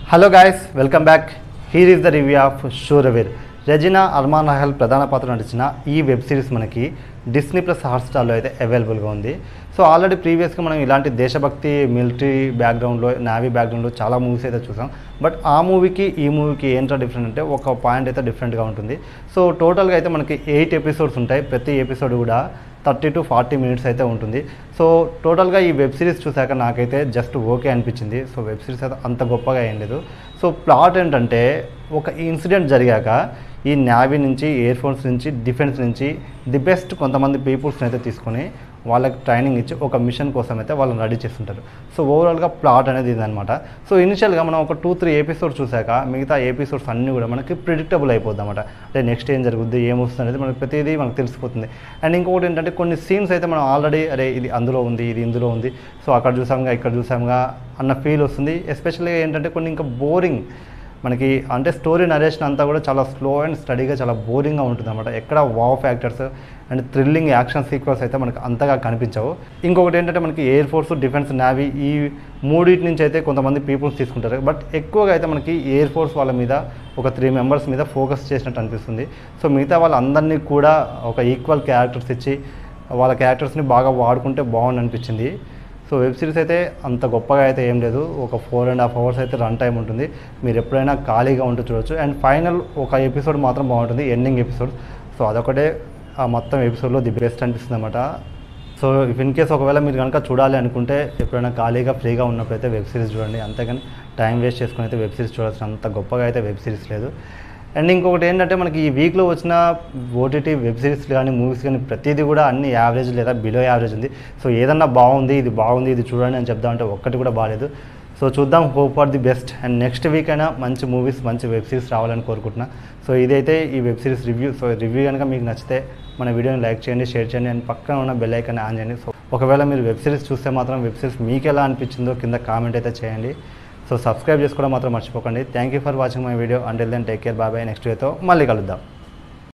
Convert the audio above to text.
hello guys welcome back here is the review of Shoorveer Regina Armaan Rahal ప్రధాన పాత్ర నటించిన ఈ వెబ్ సిరీస్ మనకి డిస్నీ ప్లస్ హాట్స్టార్లో అయితే అవైలబుల్గా ఉంది సో ఆల్రెడీ ప్రీవియస్గా మనం ఇలాంటి దేశభక్తి మిలిటరీ బ్యాక్గ్రౌండ్లో నావీ బ్యాక్గ్రౌండ్లో చాలా మూవీస్ అయితే చూసాం బట్ ఆ మూవీకి ఈ మూవీకి ఏంటో డిఫరెంట్ అంటే ఒక పాయింట్ అయితే డిఫరెంట్గా ఉంటుంది సో టోటల్గా అయితే మనకి ఎయిట్ ఎపిసోడ్స్ ఉంటాయి ప్రతి ఎపిసోడ్ కూడా థర్టీ టు ఫార్టీ మినిట్స్ అయితే ఉంటుంది సో టోటల్గా ఈ వెబ్ సిరీస్ చూశాక నాకైతే జస్ట్ ఓకే అనిపించింది సో వెబ్ సిరీస్ అయితే అంత గొప్పగా ఏం లేదు సో ప్లాట్ ఏంటంటే ఒక ఇన్సిడెంట్ జరిగాక ఈ నేవీ నుంచి ఎయిర్ ఫోర్స్ నుంచి డిఫెన్స్ నుంచి ది బెస్ట్ కొంతమంది పీపుల్స్ని అయితే తీసుకొని వాళ్ళకి ట్రైనింగ్ ఇచ్చి ఒక మిషన్ కోసం అయితే వాళ్ళని రెడీ చేస్తుంటారు సో ఓవరాల్గా ప్లాట్ అనేది ఇదనమాట సో ఇనిషియల్గా మనం ఒక టూ త్రీ ఎపిసోడ్స్ చూసాక మిగతా ఎపిసోడ్స్ అన్నీ కూడా మనకి ప్రిడిక్టబుల్ అయిపోద్ది అనమాట అంటే నెక్స్ట్ ఏం జరుగుద్ది ఏమొస్తుంది అనేది మనకి ప్రతిదీ మనకు తెలిసిపోతుంది అండ్ ఇంకొకటి ఏంటంటే కొన్ని సీన్స్ అయితే మనం ఆల్రెడీ అరే ఇది అందులో ఉంది ఇది ఇందులో ఉంది సో అక్కడ చూసాముగా ఇక్కడ చూసాముగా అన్న ఫీల్ వస్తుంది ఎస్పెషల్లీ ఏంటంటే కొన్ని ఇంకా బోరింగ్ మనకి అంటే స్టోరీ నరేషన్ అంతా కూడా చాలా స్లో అండ్ స్టడీగా చాలా బోరింగ్గా ఉంటుంది అనమాట ఎక్కడ wow factors and thrilling action sequence అయితే మనకి అంతగా కనిపించవు ఇంకొకటి ఏంటంటే మనకి ఎయిర్ ఫోర్స్ డిఫెన్స్ నావీ ఈ మూడింటి నుంచి అయితే కొంతమంది పీపుల్స్ తీసుకుంటారు బట్ ఎక్కువగా అయితే మనకి ఎయిర్ ఫోర్స్ వాళ్ళ మీద ఒక త్రీ మెంబర్స్ మీద ఫోకస్ చేసినట్టు అనిపిస్తుంది సో మిగతా వాళ్ళందరినీ కూడా ఒక ఈక్వల్ క్యారెక్టర్స్ ఇచ్చి వాళ్ళ క్యారెక్టర్స్ని బాగా వాడుకుంటే బాగుంది అనిపించింది సో వెబ్ సిరీస్ అయితే అంత గొప్పగా అయితే ఏం లేదు ఒక ఫోర్ అండ్ హాఫ్ అవర్స్ అయితే రన్ టైం ఉంటుంది మీరు ఎప్పుడైనా ఖాళీగా ఉంటూ చూడొచ్చు అండ్ ఫైనల్ ఒక ఎపిసోడ్ మాత్రం బాగుంటుంది ఎండింగ్ ఎపిసోడ్ సో అదొకటే ఆ మొత్తం ఎపిసోడ్లో ది బెస్ట్ అనిపిస్తుంది అనమాట సో ఇఫ్ ఇన్ కేస్ ఒకవేళ మీరు కనుక చూడాలి అనుకుంటే ఎప్పుడైనా ఖాళీగా ఫ్రీగా ఉన్నప్పుడైతే వెబ్ సిరీస్ చూడండి అంతేగాని టైం వేస్ట్ చేసుకుని అయితే వెబ్ సిరీస్ చూడాల్సిన అంత గొప్పగా అయితే వెబ్ సిరీస్ లేదు అండ్ ఇంకొకటి ఏంటంటే మనకి ఈ వీక్లో వచ్చిన ఓటీటీ వెబ్ సిరీస్ కానీ మూవీస్ కానీ ప్రతిదీ కూడా అన్ని యావరేజ్ లేదా బిలో యావరేజ్ ఉంది సో ఏదన్నా బాగుంది ఇది బాగుంది ఇది చూడండి అని చెప్దామంటే ఒక్కటి కూడా బాగాలేదు సో చూద్దాం hope for the best and next week అయినా మంచి మూవీస్ మంచి వెబ్ సిరీస్ రావాలని కోరుకుంటున్నా సో ఇదైతే ఈ web series review so review కనుక మీకు నచ్చితే మన వీడియోని లైక్ చేయండి షేర్ చేయండి అండ్ పక్కన ఉన్న బెల్ ఐకాన్ ఆన్ చేయండి సో ఒకవేళ మీరు వెబ్ సిరీస్ చూస్తే మాత్రం వెబ్ సిరీస్ మీకు ఎలా అనిపించిందో కింద కామెంట్ అయితే చేయండి సో సబ్స్క్రైబ్ చేసుకోవడం మాత్రం మర్చిపోకండి thank you for watching my video until then take care బాబాయ్ నెక్స్ట్ వీడియోతో మళ్ళీ కలుద్దాం